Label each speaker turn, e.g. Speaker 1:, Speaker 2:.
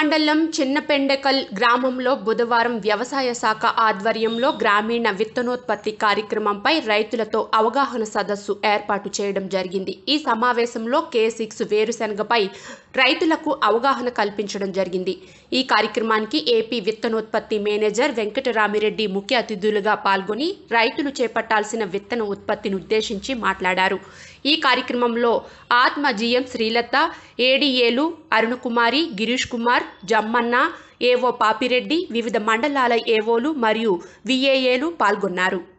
Speaker 1: మండలం చిన్నపెండకల్ గ్రామంలో బుధవారం వ్యవసాయ శాఖ ఆధ్వర్యంలో గ్రామీణ విత్తనోత్పత్తి కార్యక్రమంపై రైతులతో అవగాహన సదస్సు ఏర్పాటు చేయడం జరిగింది ఈ సమావేశంలో కే సిక్స్ వేరుశెనగపై రైతులకు అవగాహన కల్పించడం జరిగింది ఈ కార్యక్రమానికి ఏపీ విత్తనోత్పత్తి మేనేజర్ వెంకటరామిరెడ్డి ముఖ్య అతిథులుగా పాల్గొని రైతులు చేపట్టాల్సిన విత్తన ఉత్పత్తిని ఉద్దేశించి మాట్లాడారు ఈ కార్యక్రమంలో ఆత్మ జిఎం శ్రీలత ఏడీఏలు అరుణకుమారి గిరీష్ కుమార్ జమ్మన్న ఏవో పాపిరెడ్డి వివిధ మండలాల ఏవోలు మరియు విఏఏలు పాల్గొన్నారు